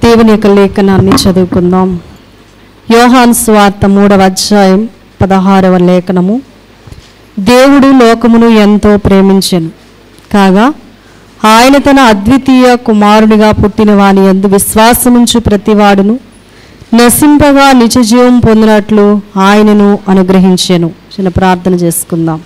దేవుని యొక్క లేఖనాన్ని చదువుకుందాం యోహాన్ స్వార్త మూడవ అధ్యాయం పదహారవ లేఖనము దేవుడు లోకమును ఎంతో ప్రేమించెను కాగా ఆయన తన అద్వితీయ కుమారునిగా పుట్టిన వాని ఎందు విశ్వాసముంచు ప్రతివాడును నశింపగా నిజజీవం పొందినట్లు ఆయనను అనుగ్రహించెను చిన్న ప్రార్థన చేసుకుందాం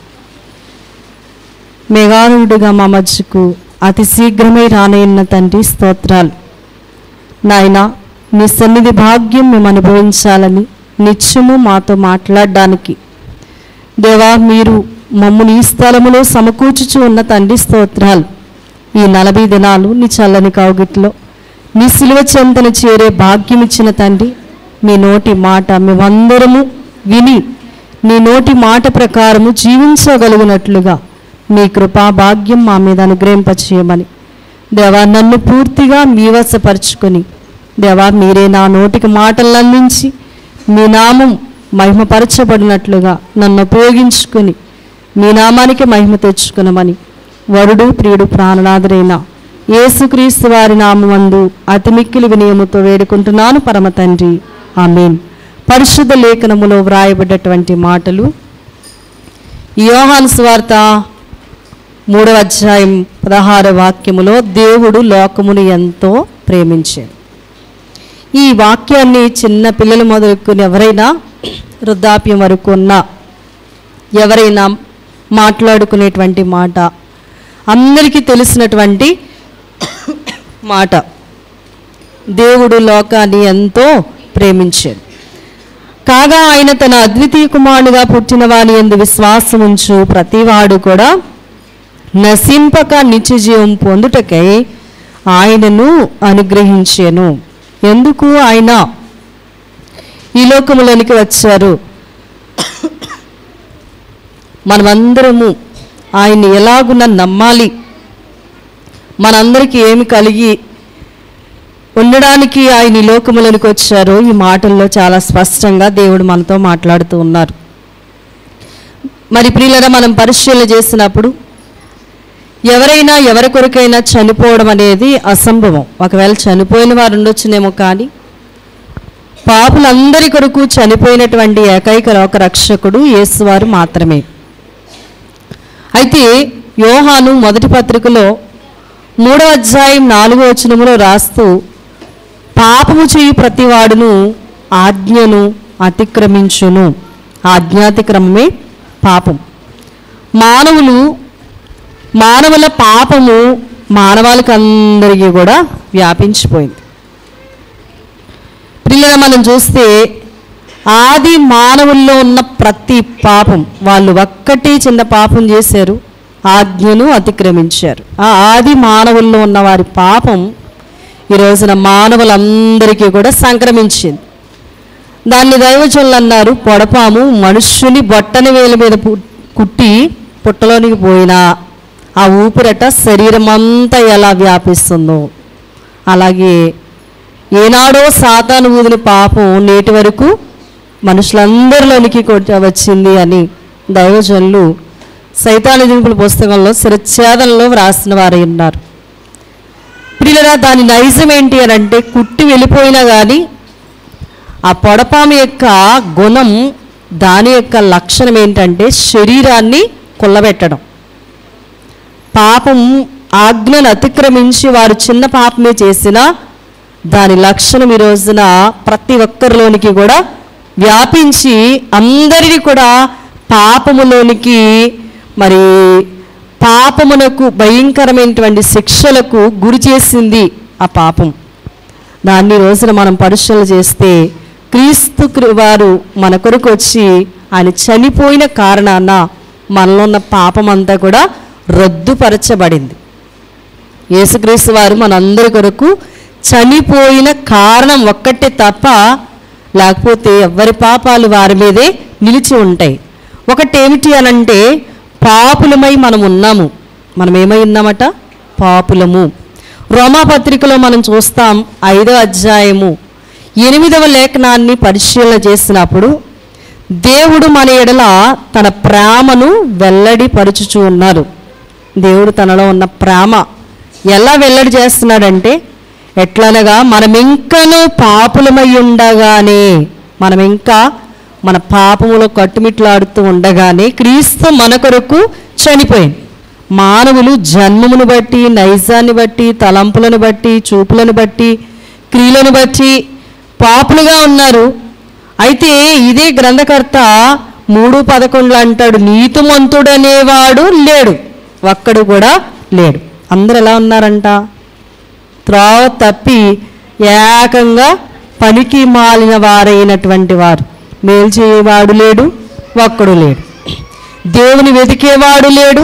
మెగానుడిగా మా మధ్యకు అతి శీఘ్రమే రానయ్యున్న తండ్రి స్తోత్రాలు నాయన నీ సన్నిధి భాగ్యం మేము అనుభవించాలని నిత్యము మాతో మాట్లాడడానికి దేవా మీరు మమ్మల్ని ఈ స్థలములో సమకూర్చుచు ఉన్న తండ్రి స్తోత్రాలు ఈ నలభై దినాలు నీ చల్లని కౌగిట్లో నీ సిలువ చెంతన చేరే భాగ్యం ఇచ్చిన తండ్రి మీ నోటి మాట మేమందరము విని నీ నోటి మాట ప్రకారము జీవించగలిగినట్లుగా మీ కృపా భాగ్యం మా మీద అనుగ్రహింపచేయమని దేవా నన్ను పూర్తిగా మీ వశపరుచుకొని దేవా మీరే నా నోటికి మాటలు అందించి మీ నామం మహిమపరచబడినట్లుగా నన్ను ఉపయోగించుకొని మీ నామానికి మహిమ తెచ్చుకునమని వరుడు ప్రియుడు ప్రాణనాథుడైన యేసుక్రీస్తు వారి నామందు అతి మిక్కిలి వినయముతో వేడుకుంటున్నాను పరమ తండ్రి ఆమెన్ పరిశుద్ధ లేఖనములో వ్రాయబడ్డటువంటి మాటలు ఈ యోహాను స్వార్త మూడవ అధ్యాయం పదహార వాక్యములో దేవుడు లోకమును ఎంతో ప్రేమించాడు ఈ వాక్యాన్ని చిన్న పిల్లలు మొదలుకొని ఎవరైనా వృద్ధాప్యం వరకు ఉన్న ఎవరైనా మాట్లాడుకునేటువంటి మాట అందరికీ తెలిసినటువంటి మాట దేవుడు లోకాన్ని ఎంతో ప్రేమించాడు కాగా ఆయన తన అద్వితీయ కుమారునిగా పుట్టిన వాని ఎందు విశ్వాసం ఉంచు ప్రతివాడు కూడా నశింపక నిత్యజీవం పొందుటకై ఆయనను అనుగ్రహించాను ఎందుకు ఆయన ఈ లోకములోనికి వచ్చారు మనమందరము ఆయన్ని ఎలాగున నమ్మాలి మనందరికీ ఏమి కలిగి ఉండడానికి ఆయన ఈ లోకములోనికి వచ్చారో ఈ మాటల్లో చాలా స్పష్టంగా దేవుడు మనతో మాట్లాడుతూ ఉన్నారు మరి ప్రియులరా మనం పరిశీలన చేసినప్పుడు ఎవరైనా ఎవరి కొరకైనా చనిపోవడం అనేది అసంభవం ఒకవేళ చనిపోయిన వారు ఉండొచ్చునేమో కానీ పాపులందరి కొరకు చనిపోయినటువంటి ఏకైక లోక రక్షకుడు యేసువారు మాత్రమే అయితే యోహాను మొదటి పత్రికలో మూడో అధ్యాయం నాలుగో వచనములో రాస్తూ పాపము చేయి ప్రతివాడును ఆజ్ఞను అతిక్రమించును ఆజ్ఞాతిక్రమమే పాపం మానవులు మానవుల పాపము మానవాళికి అందరికీ కూడా వ్యాపించిపోయింది పిల్లల మనం చూస్తే ఆది మానవుల్లో ఉన్న ప్రతి పాపం వాళ్ళు ఒక్కటి చిన్న పాపం చేశారు ఆజ్ఞను అతిక్రమించారు ఆ ఆది మానవుల్లో ఉన్న వారి పాపం ఈ రోజున మానవులందరికీ కూడా సంక్రమించింది దాన్ని దైవజనులు అన్నారు పొడపాము మనుష్యుని బొట్టని వేల మీద పు- కుట్టి పుట్టలోనికి పోయినా ఆ ఊపిరట శరీరం అంతా ఎలా వ్యాపిస్తుందో అలాగే ఏనాడో సాతాను ఊదిన పాపం నేటి వరకు మనుషులందరిలోనికి కొట్ట వచ్చింది అని దైవజనులు సైతాను దింపుల పుస్తకంలో శిరఛేదనలో వ్రాసిన వారై ఉన్నారు ప్రియులరా దాని నైజం ఏంటి అని అంటే కుట్టి వెళ్ళిపోయినా కానీ ఆ పొడపాము యొక్క గుణం దాని యొక్క లక్షణం ఏంటంటే శరీరాన్ని కుల్లబెట్టడం పాపం ఆజ్ఞను అతిక్రమించి వారు చిన్న పాపమే చేసినా దాని లక్షణం ఈ రోజున ప్రతి ఒక్కరిలోనికి కూడా వ్యాపించి అందరినీ కూడా పాపములోనికి మరి పాపమునకు భయంకరమైనటువంటి శిక్షలకు గురి చేసింది ఆ పాపం దాన్ని ఈ రోజున మనం పరిశీలన చేస్తే క్రీస్తు కృ- వారు మన కొరకు వచ్చి ఆయన చనిపోయిన కారణాన మనలో ఉన్న పాపం అంతా కూడా రద్దుపరచబడింది యేసుక్రీస్తు వారు మనందరి కొరకు చనిపోయిన కారణం ఒక్కటే తప్ప లేకపోతే ఎవరి పాపాలు వారి మీదే నిలిచి ఉంటాయి ఒకటి ఏమిటి అనంటే పాపులమై మనం ఉన్నాము మనం ఏమై ఉన్నామట పాపులము రోమాపత్రికలో మనం చూస్తాం ఐదో అధ్యాయము ఎనిమిదవ లేఖనాన్ని పరిశీలన చేసినప్పుడు దేవుడు మన ఎడల తన ప్రేమను వెల్లడిపరుచుచూ ఉన్నారు దేవుడు తనలో ఉన్న ప్రేమ ఎలా వెల్లడి చేస్తున్నాడంటే ఎట్లనగా మనం ఇంకను పాపులమై ఉండగానే మనం ఇంకా మన పాపములో కట్టుమిట్లాడుతూ ఉండగానే క్రీస్తు మన కొరకు చనిపోయింది మానవులు జన్మమును బట్టి నైజాన్ని బట్టి తలంపులను బట్టి చూపులను బట్టి క్రియలను బట్టి పాపులుగా ఉన్నారు అయితే ఇదే గ్రంథకర్త మూడు పదకొండులు అంటాడు నీతిమంతుడనేవాడు లేడు ఒక్కడు కూడా లేడు అందరు ఎలా ఉన్నారంట త్రోవ తప్పి ఏకంగా పనికి మాలిన వారైనటువంటి వారు మేలు చేయవాడు లేడు ఒక్కడు లేడు దేవుని వెతికేవాడు లేడు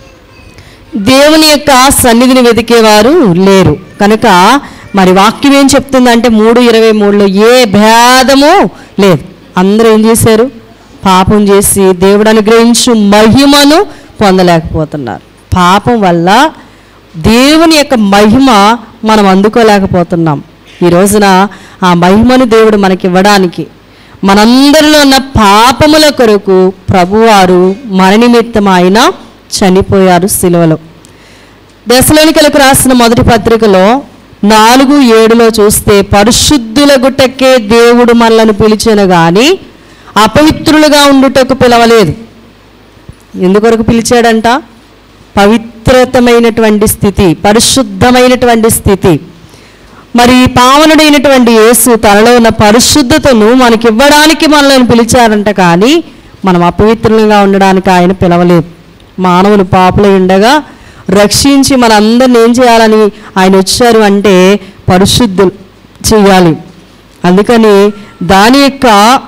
దేవుని యొక్క సన్నిధిని వెతికేవారు లేరు కనుక మరి వాక్యం ఏం చెప్తుందంటే మూడు ఇరవై మూడులో ఏ భేదము లేదు అందరూ ఏం చేశారు పాపం చేసి దేవుడు అనుగ్రహించు మహిమను పొందలేకపోతున్నారు పాపం వల్ల దేవుని యొక్క మహిమ మనం అందుకోలేకపోతున్నాం ఈ రోజున ఆ మహిమను దేవుడు మనకి ఇవ్వడానికి మనందరిలో ఉన్న పాపముల కొరకు ప్రభువారు మన నిమిత్తం ఆయన చనిపోయారు సిలువలో దశలోనికలకు రాసిన మొదటి పత్రికలో నాలుగు ఏడులో చూస్తే పరిశుద్ధుల గుట్టకే దేవుడు మనలను పిలిచెను గాని అపవిత్రులుగా ఉండుటకు పిలవలేదు ఎందుకొరకు పిలిచాడంట పవిత్రతమైనటువంటి స్థితి పరిశుద్ధమైనటువంటి స్థితి మరి పావనుడైనటువంటి యేసు తనలో ఉన్న పరిశుద్ధతను మనకి ఇవ్వడానికి మనల్ని పిలిచారంట కానీ మనం అపవిత్రులుగా ఉండడానికి ఆయన పిలవలేదు మానవులు పాపులై ఉండగా రక్షించి మనందరిని ఏం చేయాలని ఆయన వచ్చారు అంటే పరిశుద్ధులు చేయాలి అందుకని దాని యొక్క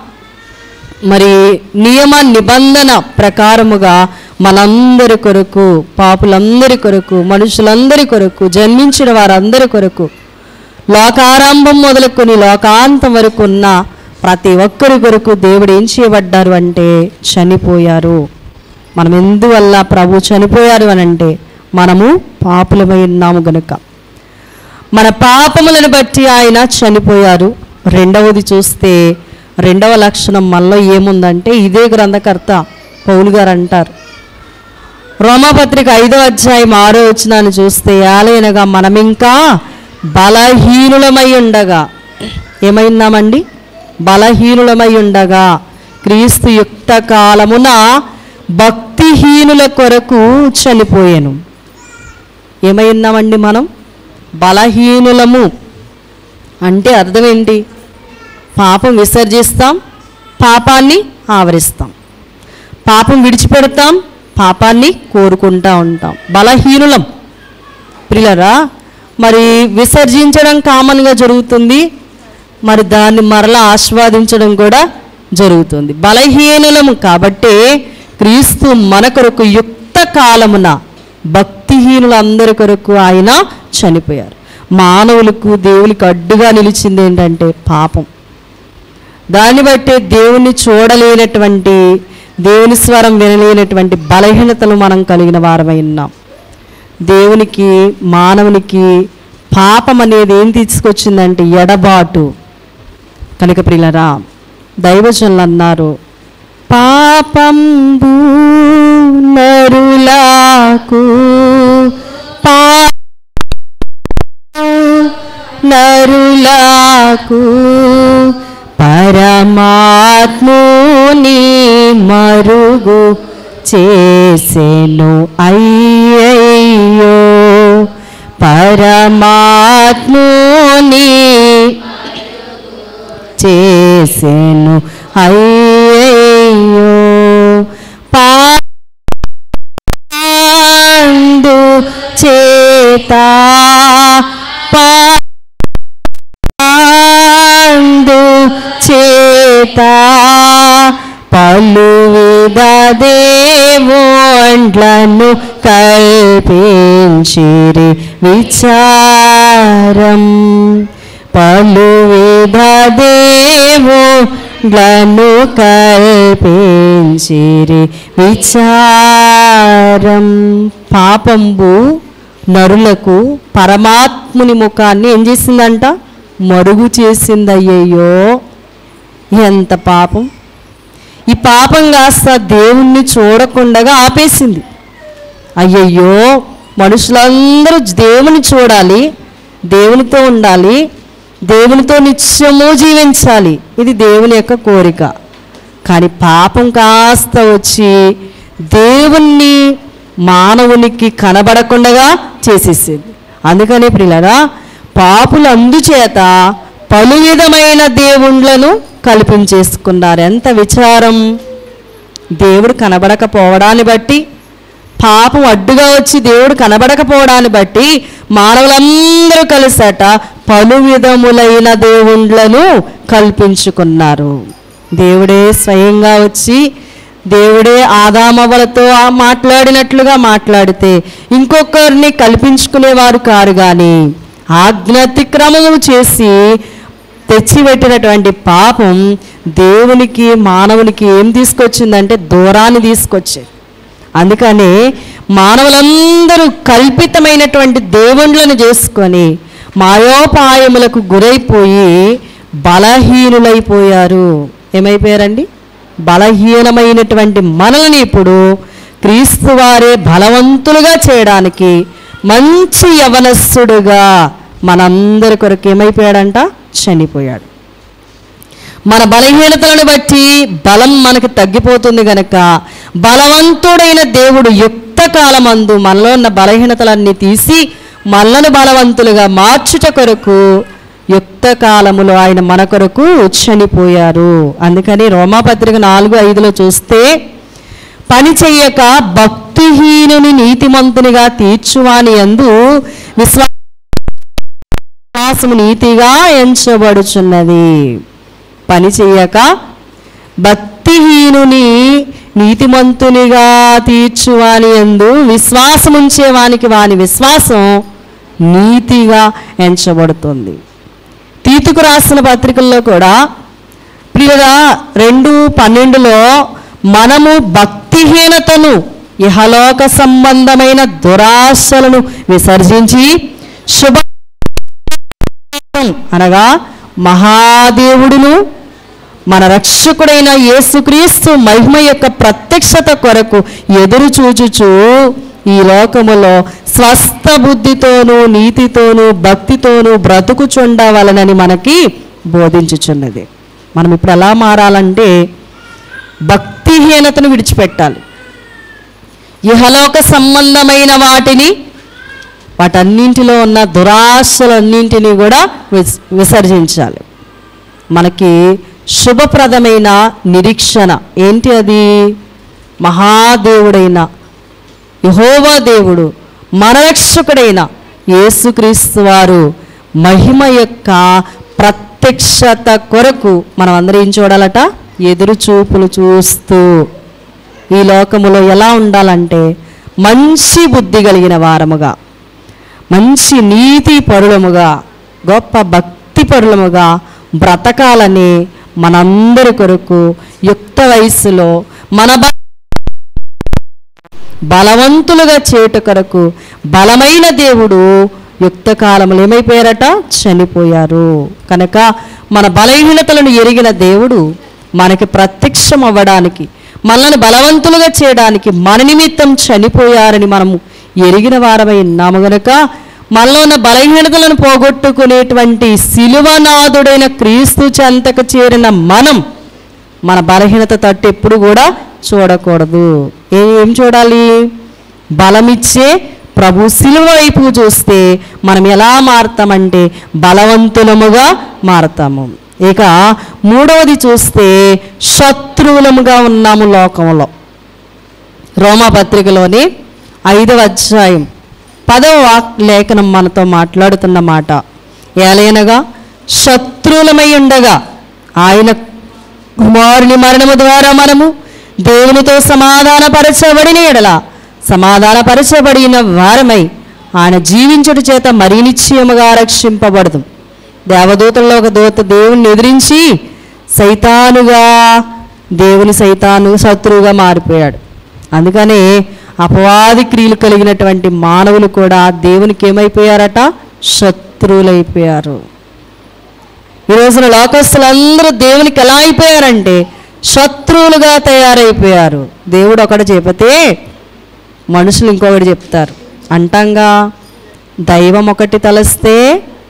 మరి నియమ నిబంధన ప్రకారముగా మనందరి కొరకు పాపులందరి కొరకు మనుషులందరి కొరకు జన్మించిన వారందరి కొరకు లోకారంభం మొదలుకొని లోకాంతం వరకు ఉన్న ప్రతి ఒక్కరి కొరకు దేవుడు ఏం చేయబడ్డారు అంటే చనిపోయారు మనం ఎందువల్ల ప్రభు చనిపోయారు అని అంటే మనము పాపులమై ఉన్నాము గనుక మన పాపములను బట్టి ఆయన చనిపోయారు రెండవది చూస్తే రెండవ లక్షణం మనలో ఏముందంటే ఇదే గ్రంథకర్త పౌలు గారు అంటారు రోమాపత్రిక ఐదో అధ్యాయం ఆరో వచ్చినాన్ని చూస్తే ఏలైనగా మనం ఇంకా బలహీనులమై ఉండగా ఏమైనామండి బలహీనులమై ఉండగా క్రీస్తు యుక్త కాలమున భక్తిహీనుల కొరకు చనిపోయాను ఏమై ఉన్నామండి మనం బలహీనులము అంటే అర్థం ఏంటి పాపం విసర్జిస్తాం పాపాన్ని ఆవరిస్తాం పాపం విడిచిపెడతాం పాపాన్ని కోరుకుంటా ఉంటాం బలహీనులం ప్రియులరా మరి విసర్జించడం కామన్గా జరుగుతుంది మరి దాన్ని మరలా ఆస్వాదించడం కూడా జరుగుతుంది బలహీనులము కాబట్టే క్రీస్తు మన కొరకు యుక్త కాలమున భక్తిహీనులందరి కొరకు ఆయన చనిపోయారు మానవులకు దేవునికి అడ్డుగా నిలిచింది ఏంటంటే పాపం దాన్ని బట్టి దేవుణ్ణి చూడలేనటువంటి దేవుని స్వరం వినలేనటువంటి బలహీనతలు మనం కలిగిన వారమై ఉన్నాం దేవునికి మానవునికి పాపం అనేది ఏం తీసుకొచ్చిందంటే ఎడబాటు కనుక ప్రియులరా దైవజనులు అన్నారు పాపంబు నరులకు పా నరులకు పరమాత్ముని మరుగు చేసెను అయ్యయ్యో పరమాత్ముని చేసెను అయ్యయ్యో పాండు చేత పాండు చేత పలు విధ దేవుండ్లను కల్పించిరి విచారం పలు విధ దేవుండ్లను కల్పించిరి విచారం పాపంబు నరులకు పరమాత్ముని ముఖాన్ని ఏం చేసిందంట మరుగు చేసిందయ్యయ్యో ఎంత పాపం ఈ పాపం కాస్త దేవుణ్ణి చూడకుండగా ఆపేసింది అయ్యయ్యో మనుషులందరూ దేవుని చూడాలి దేవునితో ఉండాలి దేవునితో నిత్యము జీవించాలి ఇది దేవుని యొక్క కోరిక కానీ పాపం కాస్త వచ్చి దేవుణ్ణి మానవునికి కనబడకుండా చేసేసింది అందుకని ప్రియులరా పాపులు అందుచేత పలు విధమైన దేవుళ్ళను కల్పించేసుకున్నారు ఎంత విచారం దేవుడు కనబడకపోవడాన్ని బట్టి పాపం అడ్డుగా వచ్చి దేవుడు కనబడకపోవడాన్ని బట్టి మానవులందరూ కలిసట పలు విధములైన దేవుళ్ళను కల్పించుకున్నారు దేవుడే స్వయంగా వచ్చి దేవుడే ఆదామవలతో ఆ మాట్లాడినట్లుగా మాట్లాడితే ఇంకొకరిని కల్పించుకునేవారు కారు కానీ ఆజ్ఞాతిక్రమము చేసి తెచ్చిపెట్టినటువంటి పాపం దేవునికి మానవునికి ఏం తీసుకొచ్చిందంటే దూరాన్ని తీసుకొచ్చింది అందుకని మానవులందరూ కల్పితమైనటువంటి దేవుళ్ళను చేసుకొని మాయోపాయములకు గురైపోయి బలహీనులైపోయారు ఏమైపోయారండి బలహీనమైనటువంటి మనల్ని ఇప్పుడు క్రీస్తు వారే బలవంతులుగా చేయడానికి మంచి యవనస్సుడుగా మనందరి కొరకు ఏమైపోయాడంట చనిపోయాడు మన బలహీనతలను బట్టి బలం మనకి తగ్గిపోతుంది గనక బలవంతుడైన దేవుడు యుక్త కాలమందు మనలో ఉన్న బలహీనతలన్నీ తీసి మనలను బలవంతులుగా మార్చుట కొరకు యుక్త కాలములో ఆయన మన కొరకు చనిపోయారు అందుకని రోమాపత్రిక నాలుగు ఐదులో చూస్తే పని చెయ్యక భక్తిహీనుని నీతిమంతునిగా తీర్చువాని ఎందు విశ్వాసము నీతిగా ఎంచబడుచున్నది పని చెయ్యక భక్తిహీనుని నీతిమంతునిగా తీర్చువాని ఎందు విశ్వాసముంచేవానికి వాని విశ్వాసం నీతిగా ఎంచబడుతుంది తీతుకు రాసిన పత్రికల్లో కూడా ప్రియుగా రెండు పన్నెండులో మనము భక్తిహీనతను ఇహలోక సంబంధమైన దురాశలను విసర్జించి శుభ అనగా మహాదేవుడును మన రక్షకుడైన యేసుక్రీస్తు మహిమ యొక్క ప్రత్యక్షత కొరకు ఎదురు చూచుచు ఈ లోకములో స్వస్థ బుద్ధితోనూ నీతితోనూ భక్తితోనూ బ్రతుకుచుండవలనని మనకి బోధించుచున్నది మనం ఇప్పుడు ఎలా మారాలంటే భక్తిహీనతను విడిచిపెట్టాలి ఇహలోక సంబంధమైన వాటిని వాటన్నింటిలో ఉన్న దురాశలన్నింటినీ కూడా విస్ విసర్జించాలి మనకి శుభప్రదమైన నిరీక్షణ ఏంటి అది మహాదేవుడైన యహోవా దేవుడు మనరక్షకుడైన యేసుక్రీస్తు వారు మహిమ యొక్క ప్రత్యక్షత కొరకు మనం అందరం ఏం చూడాలట ఎదురు చూపులు చూస్తూ ఈ లోకములో ఎలా ఉండాలంటే మంచి బుద్ధి కలిగిన వారముగా మంచి నీతి పరులముగా గొప్ప భక్తి పరులముగా బ్రతకాలని మనందరి కొరకు యుక్త వయస్సులో మన బ- బలవంతులుగా చేటు కొరకు బలమైన దేవుడు యుక్త కాలములు ఏమైపోయారట చనిపోయారు కనుక మన బలహీనతలను ఎరిగిన దేవుడు మనకి ప్రత్యక్షం అవ్వడానికి మనల్ని బలవంతులుగా చేయడానికి మన నిమిత్తం చనిపోయారని మనము ఎరిగిన వారమై ఉన్నాము గనుక మనలో ఉన్న బలహీనతలను పోగొట్టుకునేటువంటి శిలువనాథుడైన క్రీస్తు చెంతకు చేరిన మనం మన బలహీనత తట్టు ఎప్పుడు కూడా చూడకూడదు ఏ- ఏం చూడాలి బలమిచ్చే ప్రభు శిలువ వైపు చూస్తే మనం ఎలా మారతామంటే బలవంతులముగా మారతాము ఇక మూడవది చూస్తే శత్రువులముగా ఉన్నాము లోకంలో రోమాపత్రికలోని ఐదవ అధ్యాయం పదవ వాక్ లేఖనం మనతో మాట్లాడుతున్న మాట ఏలైనగా శత్రువులమై ఉండగా ఆయన కుమారుని మరణము ద్వారా మనము దేవునితో సమాధానపరచబడిన ఎడల సమాధానపరచబడిన వారమై ఆయన జీవించుట చేత మరీ నిశ్చయముగా రక్షింపబడదు దేవదూతల్లో ఒక దూత దేవుని ఎదిరించి సైతానుగా దేవుని సైతాను శత్రువుగా మారిపోయాడు అందుకనే అపవాది క్రియలు కలిగినటువంటి మానవులు కూడా దేవునికి ఏమైపోయారట శత్రువులైపోయారు ఈ రోజున లోకస్తులందరూ దేవునికి ఎలా అయిపోయారంటే శత్రువులుగా తయారైపోయారు దేవుడు ఒకటి చెబితే మనుషులు ఇంకొకటి చెప్తారు అంటాంగా దైవం ఒకటి తలస్తే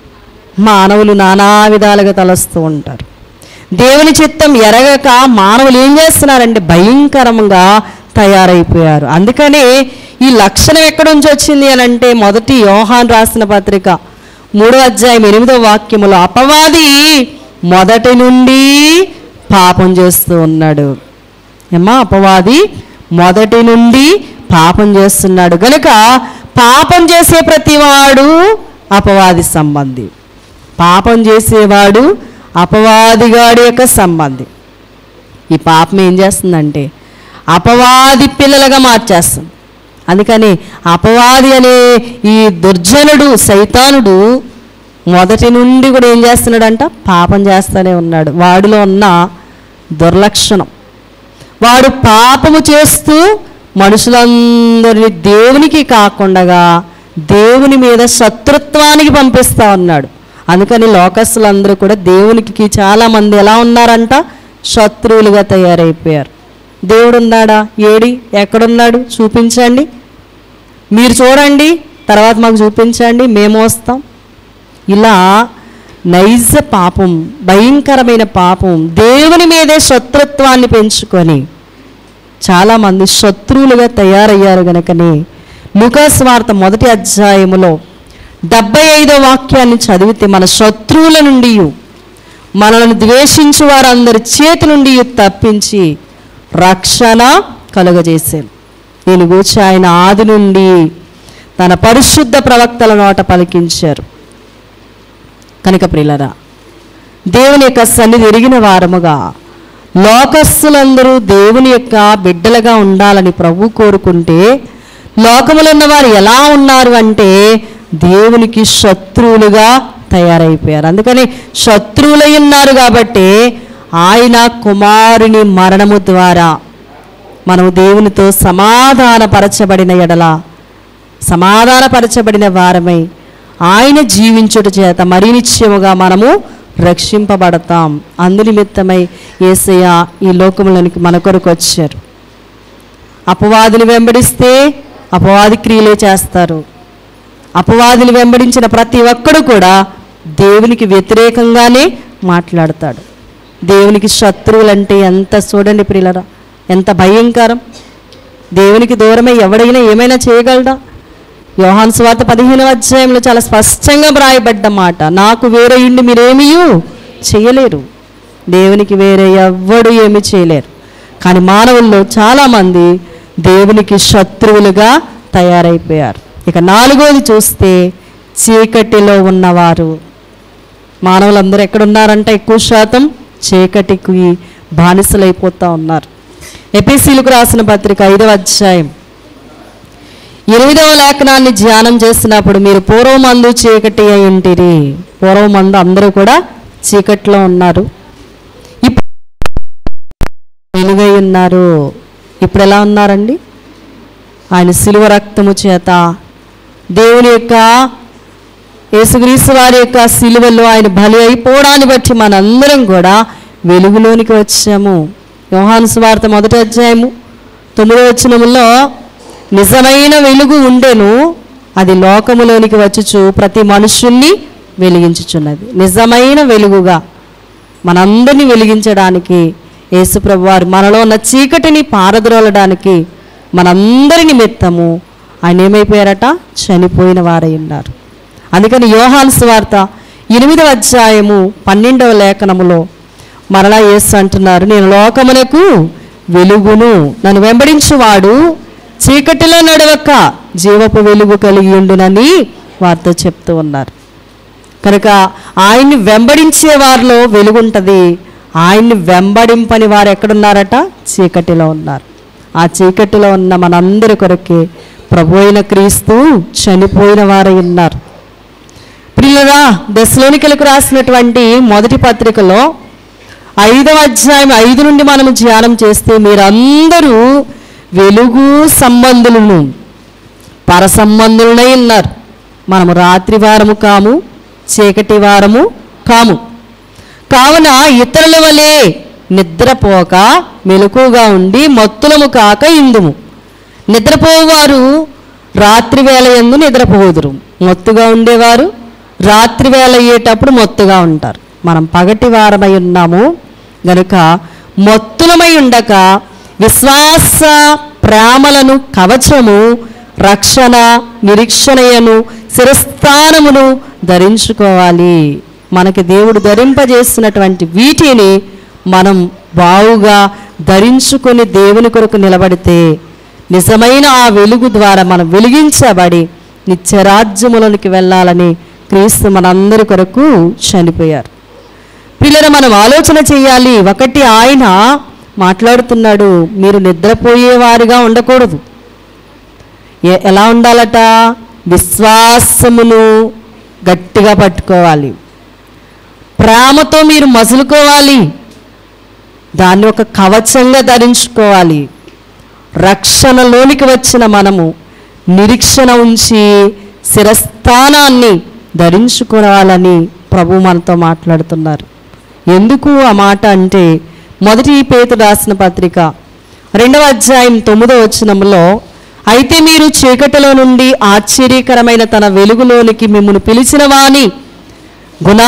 మానవులు నానా విధాలుగా తలస్తూ ఉంటారు దేవుని చిత్తం ఎరగక మానవులు ఏం చేస్తున్నారంటే భయంకరంగా తయారైపోయారు అందుకనే ఈ లక్షణం ఎక్కడి నుంచి వచ్చింది అని అంటే మొదటి యోహాన్ రాసిన పత్రిక మూడో అధ్యాయం ఎనిమిదో వాక్యములో అపవాది మొదటి నుండి పాపం చేస్తూ ఉన్నాడు ఏమ్మా అపవాది మొదటి నుండి పాపం చేస్తున్నాడు గనుక పాపం చేసే ప్రతివాడు అపవాది సంబంధి పాపం చేసేవాడు అపవాదిగాడి యొక్క సంబంధి ఈ పాపం ఏం చేస్తుందంటే అపవాది పిల్లలుగా మార్చేస్తుంది అందుకని అపవాది అనే ఈ దుర్జనుడు సైతానుడు మొదటి నుండి కూడా ఏం చేస్తున్నాడంట పాపం చేస్తూనే ఉన్నాడు వాడిలో ఉన్న దుర్లక్షణం వాడు పాపము చేస్తూ మనుషులందరినీ దేవునికి కాకుండా దేవుని మీద శత్రుత్వానికి పంపిస్తా ఉన్నాడు అందుకని లోకస్తులందరూ కూడా దేవునికి చాలామంది ఎలా ఉన్నారంట శత్రువులుగా తయారైపోయారు దేవుడు ఉన్నాడా ఏడి ఎక్కడున్నాడు చూపించండి మీరు చూడండి తర్వాత మాకు చూపించండి మేము వస్తాం ఇలా నైజ పాపం భయంకరమైన పాపం దేవుని మీదే శత్రుత్వాన్ని పెంచుకొని చాలామంది శత్రువులుగా తయారయ్యారు గనుకనే లూకాస్ వార్త మొదటి అధ్యాయములో డెబ్బై ఐదో వాక్యాన్ని చదివితే మన శత్రువుల నుండి మనల్ని ద్వేషించు వారందరి చేతి నుండి తప్పించి రక్షణ కలుగజేశాను దీని గూర్చి ఆయన ఆది నుండి తన పరిశుద్ధ ప్రవక్తల నోట పలికించారు కనుక ప్రిలరా దేవుని యొక్క సన్నిధి ఎరిగిన వారముగా లోకస్తులందరూ దేవుని యొక్క బిడ్డలుగా ఉండాలని ప్రభు కోరుకుంటే లోకములో ఉన్నవారు ఎలా ఉన్నారు అంటే దేవునికి శత్రువులుగా తయారైపోయారు అందుకని శత్రువులై ఉన్నారు కాబట్టి ఆయన కుమారుని మరణము ద్వారా మనము దేవునితో సమాధానపరచబడిన ఎడల సమాధానపరచబడిన వారమై ఆయన జీవించుట చేత మరి నిశ్చయముగా మనము రక్షింపబడతాం అందునిమిత్తమై యేసయ్య ఈ లోకములోనికి మన కొరకు వచ్చారు అపవాదిని వెంబడిస్తే అపవాది క్రియలే చేస్తారు అపవాదిని వెంబడించిన ప్రతి ఒక్కడు కూడా దేవునికి వ్యతిరేకంగానే మాట్లాడతాడు దేవునికి శత్రువులంటే ఎంత చూడండి ప్రియులరా ఎంత భయంకరం దేవునికి దూరమై ఎవడైనా ఏమైనా చేయగలడా యోహాన్ స్వార్త పదిహేను అధ్యాయంలో చాలా స్పష్టంగా వ్రాయబడ్డ మాట నాకు వేరే ఇండి మీరేమీయూ చేయలేరు దేవునికి వేరే ఎవ్వడు ఏమీ చేయలేరు కానీ మానవుల్లో చాలామంది దేవునికి శత్రువులుగా తయారైపోయారు ఇక నాలుగోది చూస్తే చీకటిలో ఉన్నవారు మానవులందరూ ఎక్కడున్నారంటే ఎక్కువ శాతం చీకటికి బానిసలైపోతూ ఉన్నారు ఎపిసీలకు రాసిన పత్రిక ఐదవ అధ్యాయం ఎనిమిదవ లేఖనాన్ని ధ్యానం చేసినప్పుడు మీరు పూర్వమందు చీకటి అయి ఉంటిరి పూర్వమందు అందరూ కూడా చీకట్లో ఉన్నారు ఇప్పుడు వెలుగై ఉన్నారు ఇప్పుడు ఎలా ఉన్నారండి ఆయన సిలువ రక్తము చేత దేవుని యొక్క యేసుక్రీస్తు వారి యొక్క సిలువలో ఆయన బలి అయిపోవడాన్ని బట్టి మనందరం కూడా వెలుగులోనికి వచ్చాము యోహాను సువార్త మొదటి అధ్యాయము తొమ్మిదో వచనములో నిజమైన వెలుగు ఉండెను అది లోకములోనికి వచ్చుచు ప్రతి మనుషుల్ని వెలిగించుచున్నది నిజమైన వెలుగుగా మనందరినీ వెలిగించడానికి యేసుప్రభు వారు మనలో ఉన్న చీకటిని పారద్రోలడానికి మనందరి నిమిత్తము ఆయన ఏమైపోయారట చనిపోయిన వారై ఉన్నారు అందుకని యోహాను సువార్త ఎనిమిదవ అధ్యాయము పన్నెండవ లేఖనములో మరలా యేసు అంటున్నారు నేను లోకమునకు వెలుగును నన్ను వెంబడించువాడు చీకటిలో నడవక జీవపు వెలుగు కలిగి ఉండునని వారితో చెప్తూ ఉన్నారు కనుక ఆయన్ని వెంబడించే వారిలో వెలుగుంటుంది ఆయన్ని వెంబడింపని వారు ఎక్కడున్నారట చీకటిలో ఉన్నారు ఆ చీకటిలో ఉన్న మనందరి కొరకే ప్రభు అయిన క్రీస్తు చనిపోయిన వారై ఉన్నారు ప్రియులరా దశలోనికలకు రాసినటువంటి మొదటి పత్రికలో ఐదవ అధ్యాయం ఐదు నుండి మనం ధ్యానం చేస్తే మీరందరూ వెలుగు సంబంధులను పర సంబంధులనై ఉన్నారు మనము రాత్రి వారము కాము చీకటి వారము కాము కావున ఇతరుల వలె నిద్రపోక మెలకుగా ఉండి మత్తులము కాక ఇందుము నిద్రపోవారు రాత్రి వేళ ఎందు నిద్రపోదురు మత్తుగా ఉండేవారు రాత్రి వేళ అయ్యేటప్పుడు మొత్తుగా ఉంటారు మనం పగటి వారమై ఉన్నాము గనుక మొత్తులమై ఉండక విశ్వాస ప్రేమలను కవచము రక్షణ నిరీక్షణయను శిరస్థానమును ధరించుకోవాలి మనకి దేవుడు ధరింపజేసినటువంటి వీటిని మనం బావుగా ధరించుకొని దేవుని కొరకు నిలబడితే నిజమైన ఆ వెలుగు ద్వారా మనం వెలిగించబడి నిత్యరాజ్యములోనికి వెళ్ళాలని క్రీస్తు మనందరి కొరకు చనిపోయారు పిల్లలు మనం ఆలోచన చేయాలి ఒకటి ఆయన మాట్లాడుతున్నాడు మీరు నిద్రపోయేవారిగా ఉండకూడదు ఏ- ఎలా ఉండాలట విశ్వాసమును గట్టిగా పట్టుకోవాలి ప్రేమతో మీరు మసులుకోవాలి దాన్ని ఒక కవచంగా ధరించుకోవాలి రక్షణలోనికి వచ్చిన మనము నిరీక్షణ ఉంచి శిరస్థానాన్ని ధరించుకోవాలని ప్రభు మనతో మాట్లాడుతున్నారు ఎందుకు ఆ మాట అంటే మొదటి పేతురు రాసిన పత్రిక రెండవ అధ్యాయం తొమ్మిదో వచనంలో అయితే మీరు చీకటిలో నుండి ఆశ్చర్యకరమైన తన వెలుగులోనికి మిమ్మల్ని పిలిచిన వాని గుణా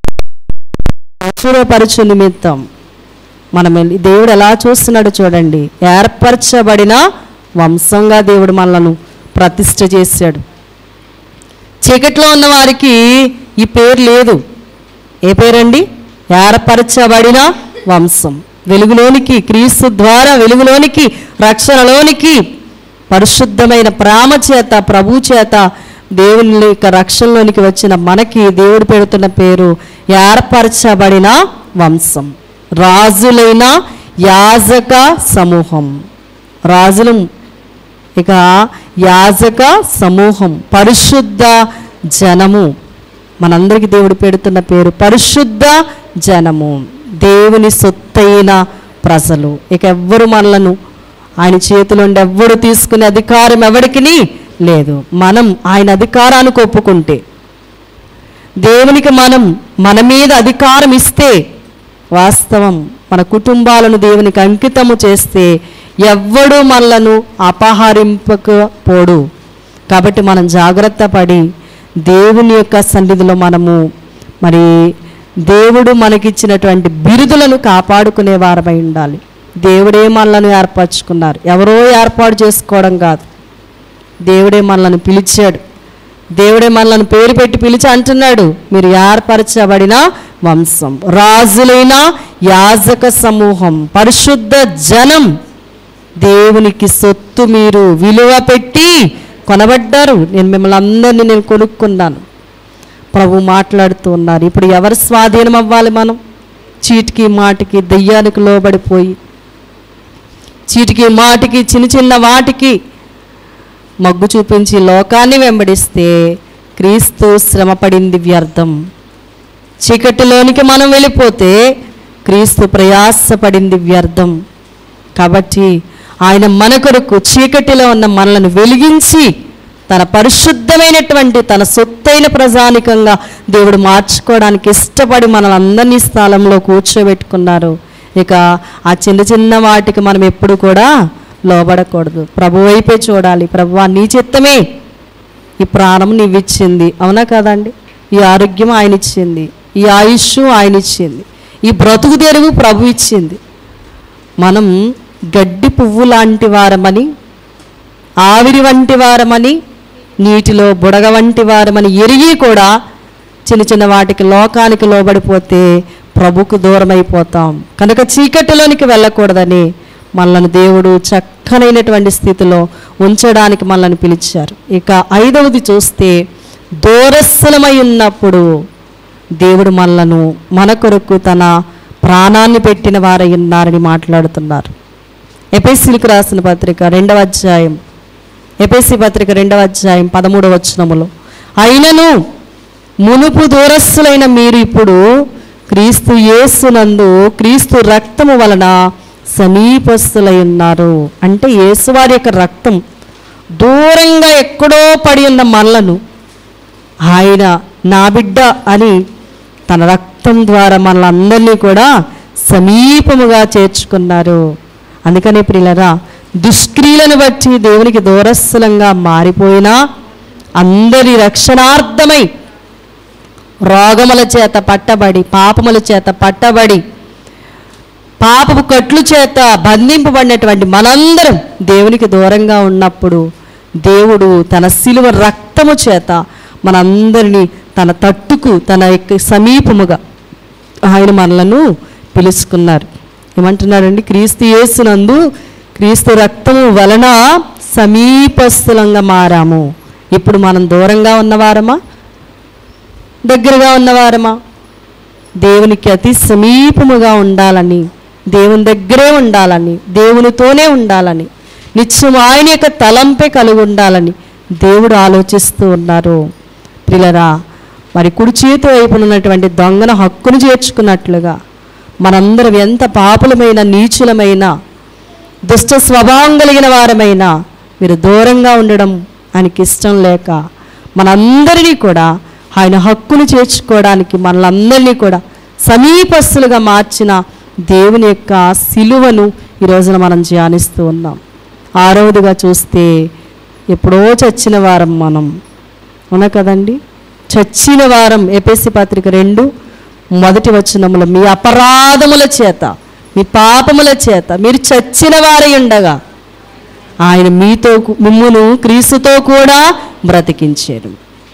పరచు నిమిత్తం మనం వెళ్ళి దేవుడు ఎలా చూస్తున్నాడు చూడండి ఏర్పరచబడిన వంశంగా దేవుడు మనలను ప్రతిష్ఠ చేశాడు చీకట్లో ఉన్న వారికి ఈ పేరు లేదు ఏ పేరండి ఏర్పరచబడిన వంశం వెలుగులోనికి క్రీస్తు ద్వారా వెలుగులోనికి రక్షణలోనికి పరిశుద్ధమైన ప్రేమ చేత ప్రభు చేత దేవుని యొక్క రక్షణలోనికి వచ్చిన మనకి దేవుడు పెడుతున్న పేరు ఏర్పరచబడిన వంశం రాజులైన యాజక సమూహం రాజులు ఇక యాజక సమూహం పరిశుద్ధ జనము మనందరికీ దేవుడు పెడుతున్న పేరు పరిశుద్ధ జనము దేవుని సొత్తైన ప్రజలు ఇక ఎవ్వరు మనలను ఆయన చేతిలో నుండి ఎవ్వరు తీసుకునే అధికారం ఎవరికి లేదు మనం ఆయన అధికారానికి ఒప్పుకుంటే దేవునికి మనం మన మీద అధికారం ఇస్తే వాస్తవం మన కుటుంబాలను దేవునికి అంకితము చేస్తే ఎవ్వడు మనలను అపహరింపకపోడు కాబట్టి మనం జాగ్రత్త పడి దేవుని యొక్క సన్నిధిలో మనము మరి దేవుడు మనకిచ్చినటువంటి బిరుదులను కాపాడుకునే వారమై ఉండాలి దేవుడే మనలను ఏర్పరచుకున్నారు ఎవరో ఏర్పాటు చేసుకోవడం కాదు దేవుడే మనలను పిలిచాడు దేవుడే మనలను పేరు పెట్టి పిలిచి అంటున్నాడు మీరు ఏర్పరచబడిన వంశం రాజులైన యాజక సమూహం పరిశుద్ధ జనం దేవునికి సొత్తు మీరు విలువ పెట్టి కొనబడ్డారు నేను మిమ్మల్ని అందరినీ నేను కొనుక్కున్నాను ప్రభు మాట్లాడుతూ ఉన్నారు ఇప్పుడు ఎవరు స్వాధీనం అవ్వాలి మనం చీటికి మాటికి దెయ్యానికి లోబడిపోయి చీటికి మాటికి చిన్న చిన్న వాటికి మగ్గు చూపించి లోకాన్ని వెంబడిస్తే క్రీస్తు శ్రమపడింది వ్యర్థం చీకటిలోనికి మనం వెళ్ళిపోతే క్రీస్తు ప్రయాసపడింది వ్యర్థం కాబట్టి ఆయన మన కొరకు చీకటిలో ఉన్న మనలను వెలిగించి తన పరిశుద్ధమైనటువంటి తన సొత్తైన ప్రజానికంగా దేవుడు మార్చుకోవడానికి ఇష్టపడి మనలందరినీ స్థలంలో కూర్చోబెట్టుకున్నారు ఇక ఆ చిన్న చిన్న వాటికి మనం ఎప్పుడు కూడా లోబడకూడదు ప్రభు వైపే చూడాలి ప్రభు నీ చిత్తమే ఈ ప్రాణం నీవు ఇచ్చింది అవునా కదండి ఈ ఆరోగ్యం ఆయన ఇచ్చింది ఈ ఆయుష్ ఆయన ఇచ్చింది ఈ బ్రతుకు తెరుగు ప్రభు ఇచ్చింది మనం గడ్డి పువ్వు లాంటి వారమని ఆవిరి వంటి వారమని నీటిలో బుడగ వంటి వారమని ఎరిగి కూడా చిన్న చిన్న వాటికి లోకానికి లోబడిపోతే ప్రభుకు దూరం అయిపోతాం కనుక చీకటిలోనికి వెళ్ళకూడదని మనల్ని దేవుడు చక్కనైనటువంటి స్థితిలో ఉంచడానికి మనల్ని పిలిచారు ఇక ఐదవది చూస్తే దూరస్థలమై ఉన్నప్పుడు దేవుడు మనలను మన కొరకు తన ప్రాణాన్ని పెట్టిన వారై ఉన్నారని మాట్లాడుతున్నారు ఎపిసిలకు రాసిన పత్రిక రెండవ అధ్యాయం ఎపిసి పత్రిక రెండవ అధ్యాయం పదమూడవ వచనములో అయినను మునుపు దూరస్తులైన మీరు ఇప్పుడు క్రీస్తు యేసునందు క్రీస్తు రక్తము వలన సమీపస్తులై ఉన్నారు అంటే యేసువారి యొక్క రక్తం దూరంగా ఎక్కడో పడి ఉన్న మనలను ఆయన నా బిడ్డ అని తన రక్తం ద్వారా మనలందరినీ కూడా సమీపముగా చేర్చుకున్నారు అందుకనే ప్రియులరా దుష్క్రియలను బట్టి దేవునికి దూరస్థలంగా మారిపోయినా అందరి రక్షణార్థమై రోగముల చేత పట్టబడి పాపముల చేత పట్టబడి పాపపు కట్లు చేత బంధింపబడినటువంటి మనందరం దేవునికి దూరంగా ఉన్నప్పుడు దేవుడు తన శిలువ రక్తము చేత మనందరినీ తన తట్టుకు తన యొక్క సమీపముగా ఆయన మనలను పిలుచుకున్నారు ఏమంటున్నారండి క్రీస్తు యేసునందు క్రీస్తు రక్తము వలన సమీపస్థులంగా మారాము ఇప్పుడు మనం దూరంగా ఉన్నవారమా దగ్గరగా ఉన్నవారమా దేవునికి అతి సమీపముగా ఉండాలని దేవుని దగ్గరే ఉండాలని దేవునితోనే ఉండాలని నిత్యం ఆయన యొక్క తలంపే కలిగి ఉండాలని దేవుడు ఆలోచిస్తూ ఉన్నారు పిల్లరా మరి కుడి చేతి వైపున ఉన్నటువంటి దొంగన హక్కును చేర్చుకున్నట్లుగా మనందరం ఎంత పాపులమైన నీచులమైన దుష్ట స్వభావం కలిగిన వారమైనా మీరు దూరంగా ఉండడం ఆయనకి ఇష్టం లేక మనందరినీ కూడా ఆయన హక్కును చేర్చుకోవడానికి మనలందరినీ కూడా సమీపస్తులుగా మార్చిన దేవుని యొక్క సిలువను ఈ రోజున మనం ధ్యానిస్తూ ఉన్నాం ఆరవదిగా చూస్తే ఎప్పుడో చచ్చిన వారం మనం అవునా కదండి చచ్చిన వారం ఎపిసి పత్రిక రెండు మొదటి వచనములో మీ అపరాధముల చేత మీ పాపముల చేత మీరు చచ్చిన వారై ఉండగా ఆయన మీతో కు- మిమ్మును క్రీస్తుతో కూడా బ్రతికించారు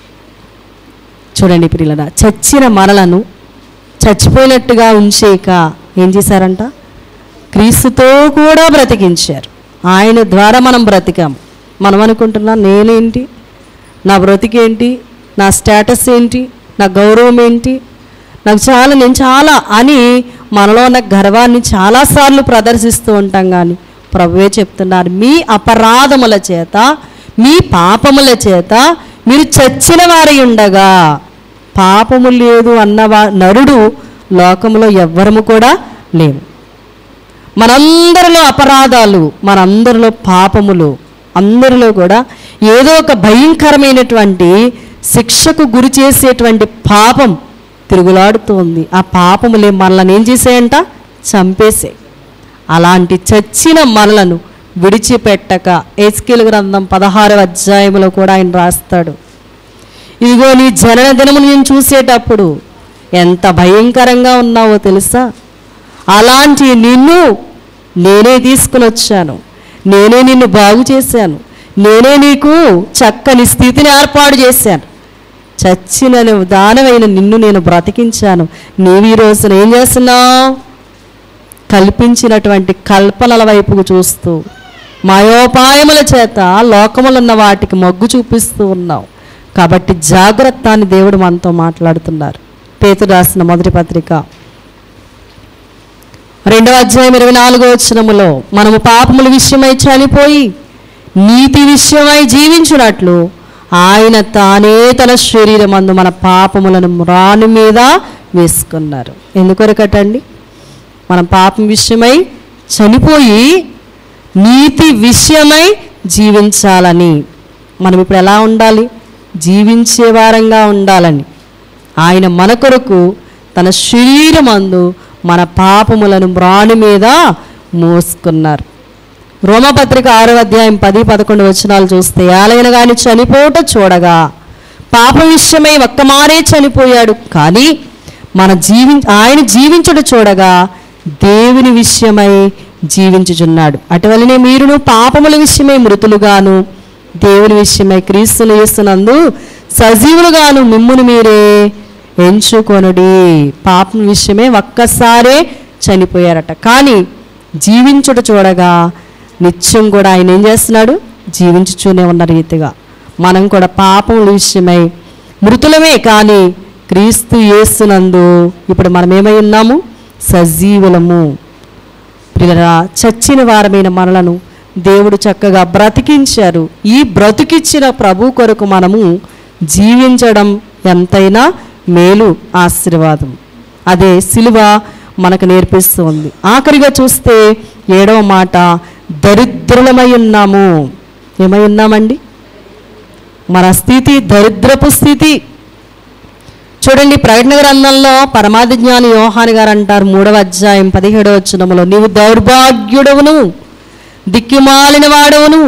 చూడండి పిల్లల చచ్చిన మనలను చచ్చిపోయినట్టుగా ఉంచేక ఏం చేశారంట క్రీస్తుతో కూడా బ్రతికించారు ఆయన ద్వారా మనం బ్రతికాం మనం అనుకుంటున్నాం నేనేంటి నా బ్రతికేంటి నా స్టేటస్ ఏంటి నా గౌరవం ఏంటి నాకు చాలా నేను చాలా అని మనలో ఉన్న గర్వాన్ని చాలాసార్లు ప్రదర్శిస్తూ ఉంటాం కానీ ప్రభువే చెప్తున్నారు మీ అపరాధముల చేత మీ పాపముల చేత మీరు చచ్చిన వారై ఉండగా పాపము లేదు అన్నవా నరుడు లోకములో ఎవ్వరము కూడా లేవు మనందరిలో అపరాధాలు మనందరిలో పాపములు అందరిలో కూడా ఏదో ఒక భయంకరమైనటువంటి శిక్షకు గురి చేసేటువంటి పాపం తిరుగులాడుతోంది ఆ పాపములే మనల్ని ఏం చేసాయంట చంపేసే అలాంటి చచ్చిన మనలను విడిచిపెట్టక ఏస్కేల్ గ్రంథం పదహారవ అధ్యాయంలో కూడా ఆయన రాస్తాడు ఇదిగో నీ జనన దినము నేను చూసేటప్పుడు ఎంత భయంకరంగా ఉన్నావో తెలుసా అలాంటి నిన్ను నేనే తీసుకుని వచ్చాను నేనే నిన్ను బాగు చేశాను నేనే నీకు చక్కని స్థితిని ఏర్పాటు చేశాను చచ్చిన దానమైన నిన్ను నేను బ్రతికించాను నీవు ఈ రోజున ఏం చేస్తున్నావు కల్పించినటువంటి కల్పనల వైపుకు చూస్తూ మాయోపాయముల చేత లోకములున్న వాటికి మొగ్గు చూపిస్తూ ఉన్నావు కాబట్టి జాగ్రత్త అని దేవుడు మనతో మాట్లాడుతున్నారు పేతురు రాసిన మొదటి పత్రిక రెండవ అధ్యాయం ఇరవై నాలుగో వచనములో మనము పాపముల విషయమై చనిపోయి నీతి విషయమై జీవించున్నట్లు ఆయన తానే తన శరీరమందు మన పాపములను రాని మీద వేసుకున్నారు ఎందుకొరకటండి మనం పాపం విషయమై చనిపోయి నీతి విషయమై జీవించాలని మనం ఇప్పుడు ఎలా ఉండాలి జీవించే వారంగా ఉండాలని ఆయన మన కొరకు తన శరీరమందు మన పాపములను మ్రాణి మీద మోసుకున్నారు రోమపత్రిక ఆరో అధ్యాయం పది పదకొండు వచనాలు చూస్తే ఆలయన గాని చనిపోట చూడగా పాప విషయమై ఒక్కమారే చనిపోయాడు కానీ మన జీవి ఆయన జీవించుట చూడగా దేవుని విషయమై జీవించుచున్నాడు అటువలనే మీరును పాపముల విషయమై మృతులుగాను దేవుని విషయమై క్రీస్తును చేస్తున్నందు సజీవులుగాను మిమ్మును మీరే ఎంచుకొనుడి పాపం విషయమే ఒక్కసారే చనిపోయారట కానీ జీవించుట చూడగా నిత్యం కూడా ఆయన ఏం చేస్తున్నాడు జీవించుచూనే ఉన్న రీతిగా మనం కూడా పాపముల విషయమై మృతులమే కానీ క్రీస్తు యేసునందు ఇప్పుడు మనం ఏమై ఉన్నాము సజీవులము ప్రియులరా చచ్చిన వారమైన మనలను దేవుడు చక్కగా బ్రతికించారు ఈ బ్రతికిచ్చిన ప్రభు కొరకు మనము జీవించడం ఎంతైనా మేలు ఆశీర్వాదం అదే సిలువ మనకు నేర్పిస్తూ ఉంది ఆఖరిగా చూస్తే ఏడవ మాట దరిద్రులమై ఉన్నాము ఏమై ఉన్నామండి మన స్థితి దరిద్రపు స్థితి చూడండి ప్రకటన గ్రంథంలో పరమాది జ్ఞాని యోహాని గారు అంటారు మూడవ అధ్యాయం పదిహేడవ వచనములో నీవు దౌర్భాగ్యుడవును దిక్కిమాలిన వాడవును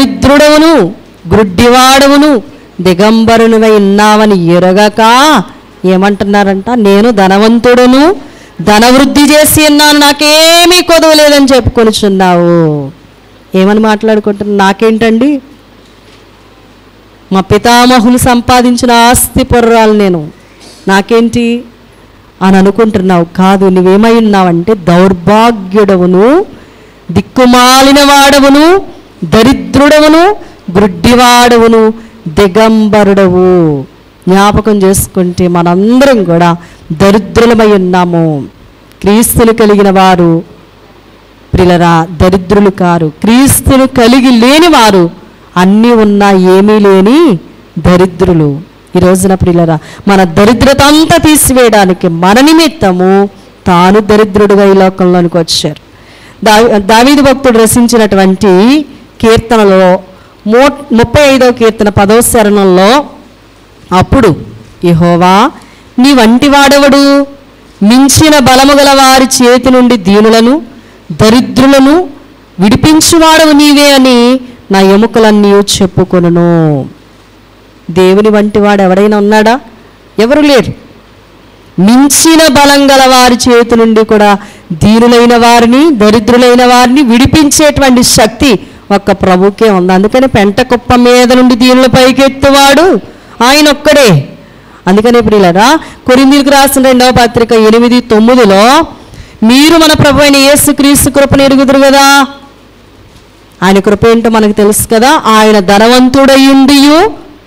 దరిద్రుడవును గ్రుడ్డివాడవును దిగంబరునివై ఉన్నావని ఎరగక ఏమంటున్నారంట నేను ధనవంతుడును ధనవృద్ధి చేసి ఉన్నాను నాకేమీ కొదవ లేదని చెప్పుకొనిచున్నావు ఏమని మాట్లాడుకుంటున్నా నాకేంటండి మా పితామహులు సంపాదించిన ఆస్తి పొర్రాలు నేను నాకేంటి అని అనుకుంటున్నావు కాదు నువ్వేమై ఉన్నావంటే దౌర్భాగ్యుడవును దిక్కుమాలిన వాడవును దరిద్రుడవును గ్రుడ్డివాడవును దిగంబరుడవు జ్ఞాపకం చేసుకుంటే మనందరం కూడా దరిద్రులమై ఉన్నాము క్రీస్తులు కలిగిన వారు ప్రిలరా దరిద్రులు కారు క్రీస్తును కలిగి లేని వారు అన్నీ ఉన్నా ఏమీ లేని దరిద్రులు ఈ రోజున ప్రిలరా మన దరిద్రత అంతా తీసివేయడానికి మన నిమిత్తము తాను దరిద్రుడుగా ఈ లోకంలోనికి వచ్చారు దా దావీదు భక్తుడు రచించినటువంటి కీర్తనలో మూ ముప్పై ఐదవ కీర్తన పదవ శరణంలో అప్పుడు యెహోవా నీ వంటి వాడెవడు మించిన బలము గల వారి చేతి నుండి దీనులను దరిద్రులను విడిపించువాడవు నీవే అని నా ఎముకలన్నీ చెప్పుకొనును దేవుని వంటి వాడు ఎవడైనా ఉన్నాడా ఎవరు లేరు మించిన బలం గల వారి చేతి నుండి కూడా దీనులైన వారిని దరిద్రులైన వారిని విడిపించేటువంటి శక్తి ఒక్క ప్రభుకే ఉంది అందుకని పెంట కుప్ప మీద నుండి దీనుల పైకెత్తువాడు ఆయన ఒక్కడే అందుకనే ప్రియులరా కొరిందీలకు రాసిన రెండవ పత్రిక ఎనిమిది తొమ్మిదిలో మీరు మన ప్రభు అయిన యేసు క్రీస్తు కృపను ఎరుగుదురు కదా ఆయన కృప ఏంటో మనకు తెలుసు కదా ఆయన ధనవంతుడయ్యుండియు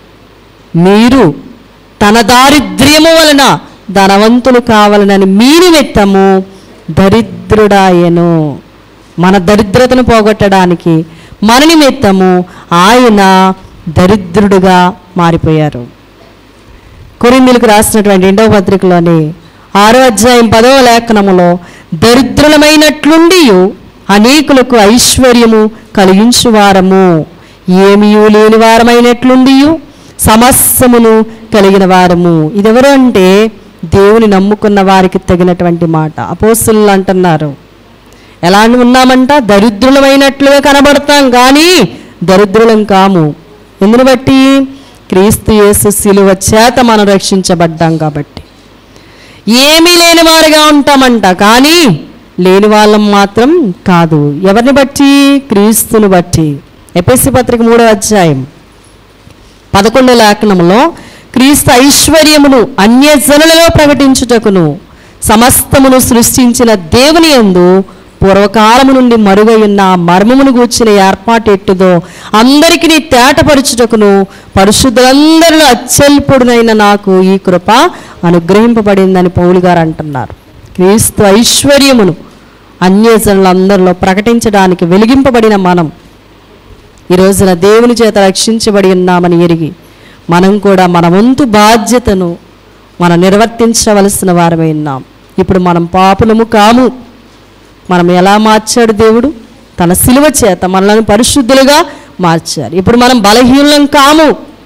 మీరు తన దారిద్ర్యము వలన ధనవంతులు కావాలనని మీ నిమిత్తము దరిద్రుడాయను మన దరిద్రతను పోగొట్టడానికి మన నిమిత్తము ఆయన దరిద్రుడుగా మారిపోయారు కొరిందులకు రాసినటువంటి రెండవ పత్రికలోని ఆరో అధ్యాయం పదవ లేఖనములో దరిద్రులమైనట్లుండి అనేకులకు ఐశ్వర్యము కలిగించువారము ఏమియూ లేని వారమైనట్లుండి సమస్యమును కలిగిన వారము ఇదెవరు అంటే దేవుని నమ్ముకున్న వారికి తగినటువంటి మాట అపోస్తులు అంటున్నారు ఎలా ఉన్నామంట దరిద్రులమైనట్లుగా కనబడతాం కానీ దరిద్రులం కాము ఎందుని బట్టి క్రీస్తు యేసు శిలువ చేత మనం రక్షించబడ్డాం కాబట్టి ఏమీ లేని వారిగా ఉంటామంట కానీ లేని వాళ్ళం మాత్రం కాదు ఎవరిని బట్టి క్రీస్తుని బట్టి ఎపిసి పత్రిక మూడో అధ్యాయం పదకొండో లేఖనంలో క్రీస్తు ఐశ్వర్యమును అన్యజనులలో ప్రకటించుటకును సమస్తమును సృష్టించిన దేవుని యందు పూర్వకాలము నుండి మరుగై ఉన్న ఆ మర్మమును గూర్చిన ఏర్పాటు ఎట్టుదో అందరికీ తేటపరుచుటకును పరిశుద్ధులందరిలో అచ్చల్పుడునైన నాకు ఈ కృప అనుగ్రహింపబడిందని పౌలు గారు అంటున్నారు క్రీస్తు ఐశ్వర్యమును అన్యజనులందరిలో ప్రకటించడానికి వెలిగింపబడిన మనం ఈ రోజున దేవుని చేత రక్షించబడి ఉన్నామని ఎరిగి మనం కూడా మన వంతు బాధ్యతను మనం నిర్వర్తించవలసిన వారమై ఉన్నాం ఇప్పుడు మనం పాపులము కాము మనం ఎలా మార్చాడు దేవుడు తన సిలువ చేత మనల్ని పరిశుద్ధులుగా మార్చారు ఇప్పుడు మనం బలహీనం కాము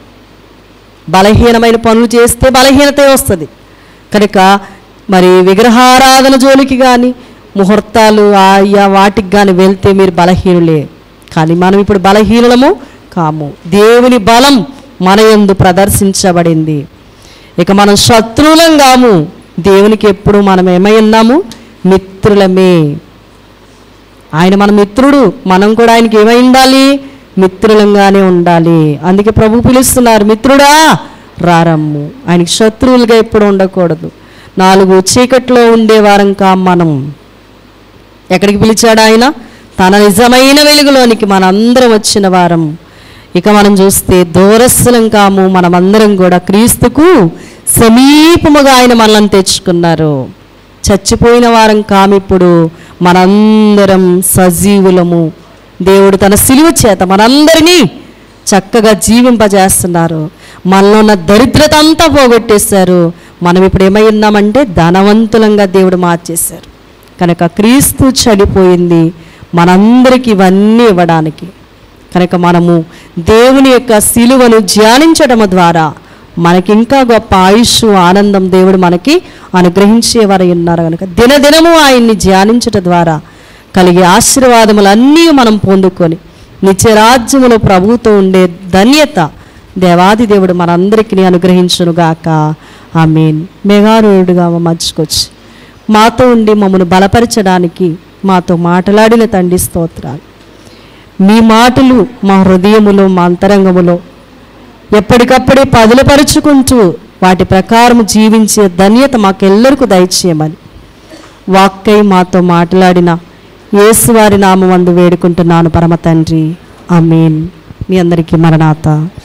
బలహీనమైన పనులు చేస్తే బలహీనతే వస్తుంది కనుక మరి విగ్రహారాధన జోలికి కానీ ముహూర్తాలు ఆయా వాటికి కానీ వెళ్తే మీరు బలహీనులే కానీ మనం ఇప్పుడు బలహీనులము కాము దేవుని బలం మన యందు ప్రదర్శించబడింది ఇక మనం శత్రువులం కాము దేవునికి ఎప్పుడు మనం ఏమై ఉన్నాము మిత్రులమే ఆయన మన మిత్రుడు మనం కూడా ఆయనకి ఏమై ఉండాలి మిత్రులంగానే ఉండాలి అందుకే ప్రభు పిలుస్తున్నారు మిత్రుడా రారమ్ము ఆయనకి శత్రువులుగా ఎప్పుడు ఉండకూడదు నాలుగు చీకట్లో ఉండే వారం కాం మనం ఎక్కడికి పిలిచాడు ఆయన తన నిజమైన వెలుగులోనికి మనందరం వచ్చిన వారం ఇక మనం చూస్తే దూరస్థలం కాము మనమందరం కూడా క్రీస్తుకు సమీపముగా ఆయన మనల్ని తెచ్చుకున్నారు చచ్చిపోయిన వారం కామిప్పుడు మనందరం సజీవులము దేవుడు తన సిలువ చేత మనందరినీ చక్కగా జీవింపజేస్తున్నారు మనలో ఉన్న దరిద్రత అంతా పోగొట్టేశారు మనం ఇప్పుడు ఏమై ఉన్నామంటే ధనవంతులంగా దేవుడు మార్చేశారు కనుక క్రీస్తు చనిపోయింది మనందరికి ఇవన్నీ ఇవ్వడానికి కనుక మనము దేవుని యొక్క సిలువను ధ్యానించడం ద్వారా మనకి ఇంకా గొప్ప ఆయుష్ ఆనందం దేవుడు మనకి అనుగ్రహించేవారు ఉన్నారు కనుక దినదినము ఆయన్ని ధ్యానించడం ద్వారా కలిగే ఆశీర్వాదములన్నీ మనం పొందుకొని నిత్యరాజ్యములో ప్రభువుతో ఉండే ధన్యత దేవాది దేవుడు మనందరికీ అనుగ్రహించునుగాక ఆమెన్ మెగారుడుగా మర్చుకొచ్చి మాతో ఉండి మమ్మల్ని బలపరచడానికి మాతో మాట్లాడిన తండ్రి స్తోత్రాలు మీ మాటలు మా హృదయములో మా అంతరంగములో ఎప్పటికప్పుడే పదులుపరుచుకుంటూ వాటి ప్రకారం జీవించే ధన్యత మాకెల్లరికూ దయచేయమని వాక్కై మాతో మాట్లాడిన యేసువారి నామందు వేడుకుంటున్నాను పరమ తండ్రి ఆమేన్ మీ అందరికీ మరణాత